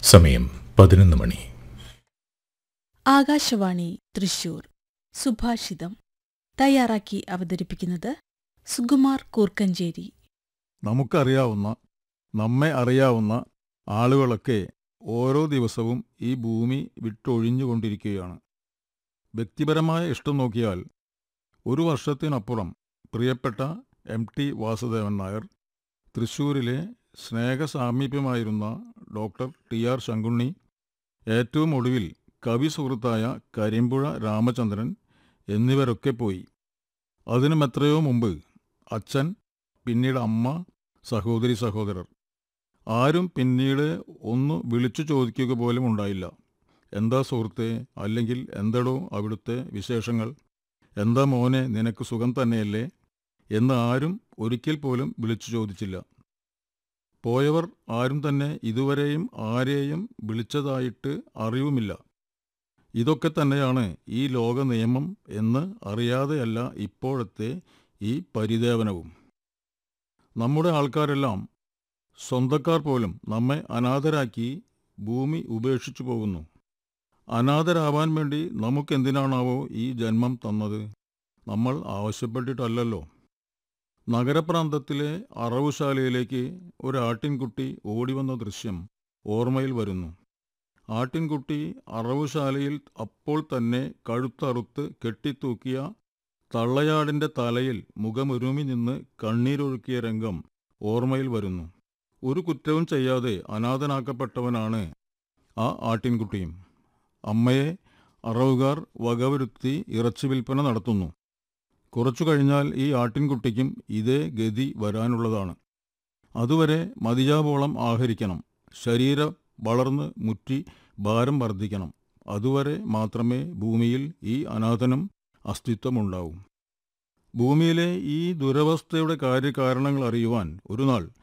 സമയം പതിനൊന്ന് മണി ആകാശവാണി തൃശൂർ സുഭാഷിതം തയ്യാറാക്കി അവതരിപ്പിക്കുന്നത് സുകുമാർ കൂർക്കഞ്ചേരി നമുക്കറിയാവുന്ന നമ്മെ അറിയാവുന്ന ആളുകളൊക്കെ ഓരോ ദിവസവും ഈ ഭൂമി വിട്ടൊഴിഞ്ഞുകൊണ്ടിരിക്കുകയാണ് വ്യക്തിപരമായ ഇഷ്ടം നോക്കിയാൽ ഒരു വർഷത്തിനപ്പുറം പ്രിയപ്പെട്ട എം ടി വാസുദേവൻ നായർ തൃശ്ശൂരിലെ സ്നേഹസാമീപ്യമായിരുന്ന ഡോക്ടർ ടി ആർ ശങ്കുണ്ണി ഏറ്റവും ഒടുവിൽ കവി സുഹൃത്തായ കരിമ്പുഴ രാമചന്ദ്രൻ എന്നിവരൊക്കെ പോയി അതിനും എത്രയോ മുമ്പ് അച്ഛൻ പിന്നീട് അമ്മ സഹോദരി സഹോദരർ ആരും പിന്നീട് ഒന്ന് വിളിച്ചു ചോദിക്കുക പോലും ഉണ്ടായില്ല എന്താ സുഹൃത്തെ അല്ലെങ്കിൽ എന്തടോ അവിടുത്തെ വിശേഷങ്ങൾ എന്താ മോനെ നിനക്ക് സുഖം തന്നെയല്ലേ എന്ന് ആരും ഒരിക്കൽ പോലും വിളിച്ചു ചോദിച്ചില്ല പോയവർ ആരും തന്നെ ഇതുവരെയും ആരെയും വിളിച്ചതായിട്ട് അറിവുമില്ല ഇതൊക്കെ തന്നെയാണ് ഈ ലോക നിയമം എന്ന് അറിയാതെയല്ല ഇപ്പോഴത്തെ ഈ പരിദേവനവും നമ്മുടെ ആൾക്കാരെല്ലാം സ്വന്തക്കാർ പോലും നമ്മെ അനാഥരാക്കി ഭൂമി ഉപേക്ഷിച്ചു പോകുന്നു അനാഥരാവാൻ വേണ്ടി നമുക്കെന്തിനാണാവോ ഈ ജന്മം തന്നത് നമ്മൾ ആവശ്യപ്പെട്ടിട്ടല്ലല്ലോ നഗരപ്രാന്തത്തിലെ അറവുശാലയിലേക്ക് ഒരു ആട്ടിൻകുട്ടി ഓടിവന്ന ദൃശ്യം ഓർമ്മയിൽ വരുന്നു ആട്ടിൻകുട്ടി അറവുശാലയിൽ അപ്പോൾ തന്നെ കഴുത്തറുത്ത് കെട്ടിത്തൂക്കിയ തള്ളയാടിന്റെ തലയിൽ മുഖമൊരുമി നിന്ന് കണ്ണീരൊഴുക്കിയ രംഗം ഓർമ്മയിൽ വരുന്നു ഒരു കുറ്റവും ചെയ്യാതെ അനാഥനാക്കപ്പെട്ടവനാണ് ആ ആട്ടിൻകുട്ടിയും അമ്മയെ അറവുകാർ വകവരുത്തി ഇറച്ചി വിൽപ്പന നടത്തുന്നു കുറച്ചു കഴിഞ്ഞാൽ ഈ ആട്ടിൻകുട്ടിക്കും ഇതേ ഗതി വരാനുള്ളതാണ് അതുവരെ മതിയാവോളം ആഹരിക്കണം ശരീരം വളർന്ന് മുറ്റി ഭാരം വർദ്ധിക്കണം അതുവരെ മാത്രമേ ഭൂമിയിൽ ഈ അനാഥനും അസ്തിത്വമുണ്ടാവും ഭൂമിയിലെ ഈ ദുരവസ്ഥയുടെ കാര്യകാരണങ്ങൾ അറിയുവാൻ ഒരു നാൾ